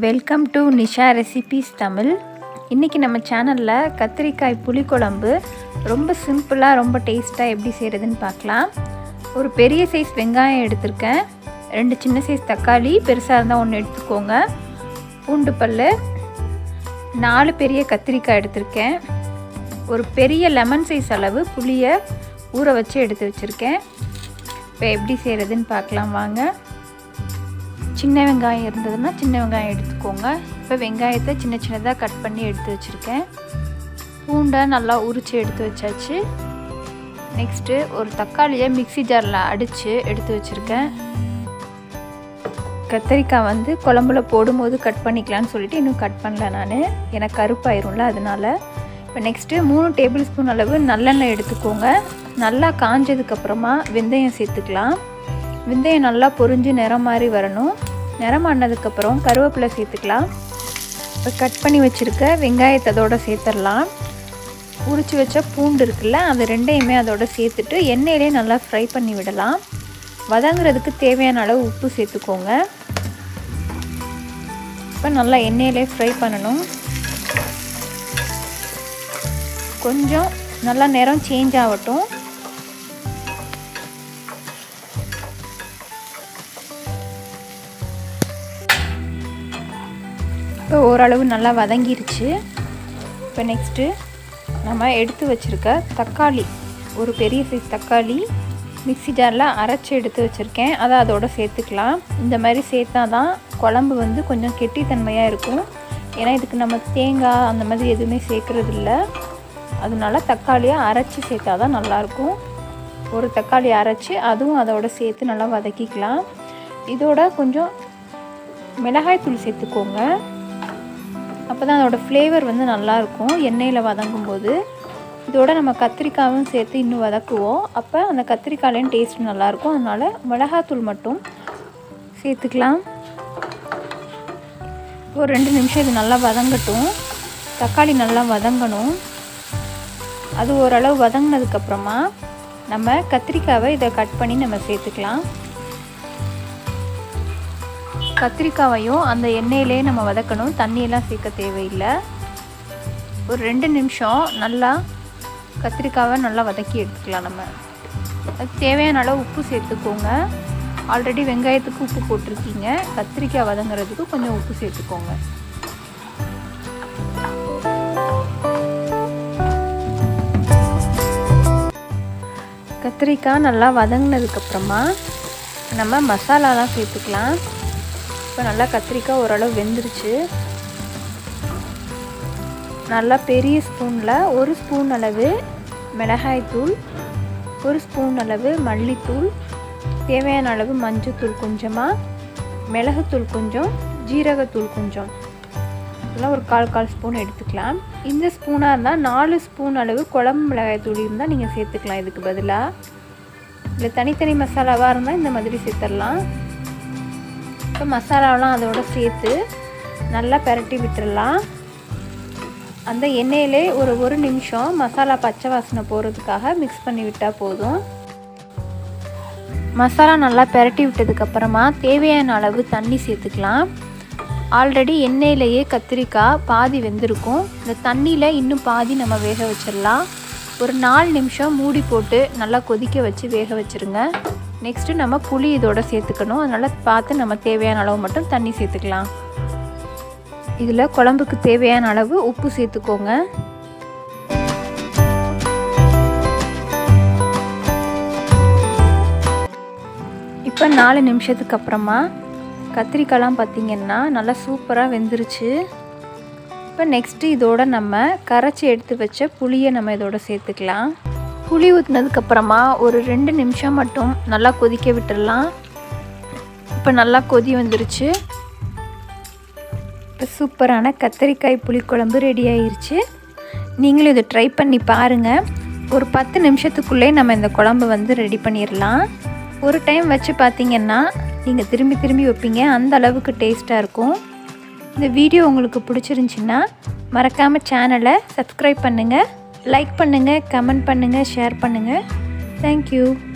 welcome to Nisha recipes Tamil இன்றைக்கி நம்ம சேனலில் கத்திரிக்காய் புளிக்குழம்பு ரொம்ப சிம்பிளாக ரொம்ப டேஸ்ட்டாக எப்படி செய்கிறதுன்னு பார்க்கலாம் ஒரு பெரிய சைஸ் வெங்காயம் எடுத்திருக்கேன் ரெண்டு சின்ன சைஸ் தக்காளி பெருசாக இருந்தால் ஒன்று எடுத்துக்கோங்க பூண்டு பல் நாலு பெரிய கத்திரிக்காய் எடுத்திருக்கேன் ஒரு பெரிய லெமன் சைஸ் அளவு புளியை ஊற வச்சு எடுத்து வச்சுருக்கேன் இப்போ எப்படி செய்கிறதுன்னு பார்க்கலாம் வாங்க சின்ன வெங்காயம் இருந்ததுன்னா சின்ன வெங்காயம் எடுத்துக்கோங்க இப்போ வெங்காயத்தை சின்ன சின்னதாக கட் பண்ணி எடுத்து வச்சுருக்கேன் பூண்டை நல்லா உரித்து எடுத்து வச்சாச்சு நெக்ஸ்ட்டு ஒரு தக்காளியை மிக்சி ஜாரில் அடித்து எடுத்து வச்சுருக்கேன் கத்திரிக்காய் வந்து குழம்புல போடும்போது கட் பண்ணிக்கலான்னு சொல்லிட்டு இன்னும் கட் பண்ணல நான் எனக்கு கருப்பாயிரும்ல அதனால் இப்போ நெக்ஸ்ட்டு மூணு டேபிள் ஸ்பூன் அளவு நல்லெண்ணெய் எடுத்துக்கோங்க நல்லா காஞ்சதுக்கப்புறமா வெந்தயம் சேர்த்துக்கலாம் வெந்தயம் நல்லா பொரிஞ்சு நிறம் மாதிரி வரணும் நிறம் ஆனதுக்கப்புறம் கருவேப்பிலை சேர்த்துக்கலாம் இப்போ கட் பண்ணி வச்சுருக்க வெங்காயத்தை அதோட சேர்த்துடலாம் உரிச்சு வச்ச பூண்டு இருக்குல்ல அது ரெண்டையுமே அதோட சேர்த்துட்டு எண்ணெயிலே நல்லா ஃப்ரை பண்ணி விடலாம் வதங்குறதுக்கு தேவையான அளவு உப்பு சேர்த்துக்கோங்க இப்போ நல்லா எண்ணெயிலே ஃப்ரை பண்ணணும் கொஞ்சம் நல்லா நிறம் சேஞ்ச் ஆகட்டும் இப்போ ஓரளவு நல்லா வதங்கிருச்சு இப்போ நெக்ஸ்ட்டு நம்ம எடுத்து வச்சுருக்க தக்காளி ஒரு பெரிய சைஸ் தக்காளி மிக்சி ஜாரில் அரைச்சி எடுத்து வச்சுருக்கேன் அதை அதோட சேர்த்துக்கலாம் இந்த மாதிரி சேர்த்தா தான் குழம்பு வந்து கொஞ்சம் கெட்டித்தன்மையாக இருக்கும் ஏன்னா இதுக்கு நம்ம தேங்காய் அந்த மாதிரி எதுவுமே சேர்க்குறது இல்லை அதனால தக்காளியை அரைச்சி சேர்த்தா தான் நல்லாயிருக்கும் ஒரு தக்காளி அரைச்சி அதுவும் அதோட சேர்த்து நல்லா வதக்கிக்கலாம் இதோட கொஞ்சம் மிளகாய் தூள் சேர்த்துக்கோங்க அப்போ தான் அதோடய ஃப்ளேவர் வந்து நல்லாயிருக்கும் எண்ணெயில் வதங்கும் போது இதோட நம்ம கத்திரிக்காயும் சேர்த்து இன்னும் வதக்குவோம் அப்போ அந்த கத்திரிக்காயிலையும் டேஸ்ட் நல்லாயிருக்கும் அதனால் மிளகாத்தூள் மட்டும் சேர்த்துக்கலாம் ஒரு ரெண்டு நிமிஷம் இது நல்லா வதங்கட்டும் தக்காளி நல்லா வதங்கணும் அது ஓரளவு வதங்கினதுக்கப்புறமா நம்ம கத்திரிக்காவை இதை கட் பண்ணி நம்ம சேர்த்துக்கலாம் கத்திரிக்காவையும் அந்த எண்ணெயிலே நம்ம வதக்கணும் தண்ணியெல்லாம் சேர்க்க தேவையில்லை ஒரு ரெண்டு நிமிஷம் நல்லா கத்திரிக்காவை நல்லா வதக்கி எடுத்துக்கலாம் நம்ம அதுக்கு தேவையான அளவு உப்பு சேர்த்துக்கோங்க ஆல்ரெடி வெங்காயத்துக்கு உப்பு போட்டிருக்கீங்க கத்திரிக்காய் வதங்குறதுக்கு கொஞ்சம் உப்பு சேர்த்துக்கோங்க கத்திரிக்காய் நல்லா வதங்கினதுக்கப்புறமா நம்ம மசாலாலாம் சேர்த்துக்கலாம் இப்போ நல்லா கத்திரிக்காய் ஓரளவு வெந்துருச்சு நல்லா பெரிய ஸ்பூனில் ஒரு ஸ்பூன் அளவு மிளகாய்த்தூள் ஒரு ஸ்பூன் அளவு மல்லித்தூள் தேவையான அளவு மஞ்சத்தூள் கொஞ்சமாக மிளகுத்தூள் கொஞ்சம் ஜீரகத்தூள் கொஞ்சம் இதெல்லாம் ஒரு கால் கால் ஸ்பூன் எடுத்துக்கலாம் இந்த ஸ்பூனாக இருந்தால் நாலு ஸ்பூன் அளவு குழம்பு மிளகாய் தூள் இருந்தால் நீங்கள் சேர்த்துக்கலாம் இதுக்கு பதிலாக இல்லை தனித்தனி மசாலாவாக இருந்தால் இந்த மாதிரி சேர்த்துடலாம் இப்போ மசாலாவெலாம் அதோட சேர்த்து நல்லா பரட்டி விட்டுடலாம் அந்த எண்ணெயிலே ஒரு ஒரு நிமிஷம் மசாலா பச்சை வாசனை போகிறதுக்காக மிக்ஸ் பண்ணி விட்டால் போதும் மசாலா நல்லா பரட்டி விட்டதுக்கப்புறமா தேவையான அளவு தண்ணி சேர்த்துக்கலாம் ஆல்ரெடி எண்ணெயிலேயே கத்திரிக்காய் பாதி வெந்திருக்கும் இந்த தண்ணியில் இன்னும் பாதி நம்ம வேக வச்சிடலாம் ஒரு நாலு நிமிஷம் மூடி போட்டு நல்லா கொதிக்க வச்சு வேக வச்சுருங்க நெக்ஸ்ட்டு நம்ம புளி இதோட சேர்த்துக்கணும் அதனால் பார்த்து நம்ம தேவையான அளவு மட்டும் தண்ணி சேர்த்துக்கலாம் இதில் குழம்புக்கு தேவையான அளவு உப்பு சேர்த்துக்கோங்க இப்போ நாலு நிமிஷத்துக்கு அப்புறமா கத்திரிக்காய்லாம் பார்த்திங்கன்னா நல்லா சூப்பராக வெந்துருச்சு இப்போ நெக்ஸ்ட்டு இதோட நம்ம கரைச்சி எடுத்து வச்ச புளியை நம்ம இதோட சேர்த்துக்கலாம் புளி ஊற்றினதுக்கப்புறமா ஒரு ரெண்டு நிமிஷம் மட்டும் நல்லா கொதிக்க விட்டுடலாம் இப்போ நல்லா கொதி வந்துருச்சு இப்போ சூப்பரான கத்திரிக்காய் புளிக்குழம்பு ரெடி ஆயிருச்சு நீங்களும் இதை ட்ரை பண்ணி பாருங்கள் ஒரு பத்து நிமிஷத்துக்குள்ளே நம்ம இந்த குழம்பு வந்து ரெடி பண்ணிடலாம் ஒரு டைம் வச்சு பார்த்தீங்கன்னா நீங்கள் திரும்பி திரும்பி வைப்பீங்க அந்த அளவுக்கு டேஸ்ட்டாக இருக்கும் இந்த வீடியோ உங்களுக்கு பிடிச்சிருந்துச்சின்னா மறக்காமல் சேனலை சப்ஸ்கிரைப் பண்ணுங்கள் லைக் பண்ணுங்கள் கமெண்ட் பண்ணுங்கள் ஷேர் பண்ணுங்கள் தேங்க்யூ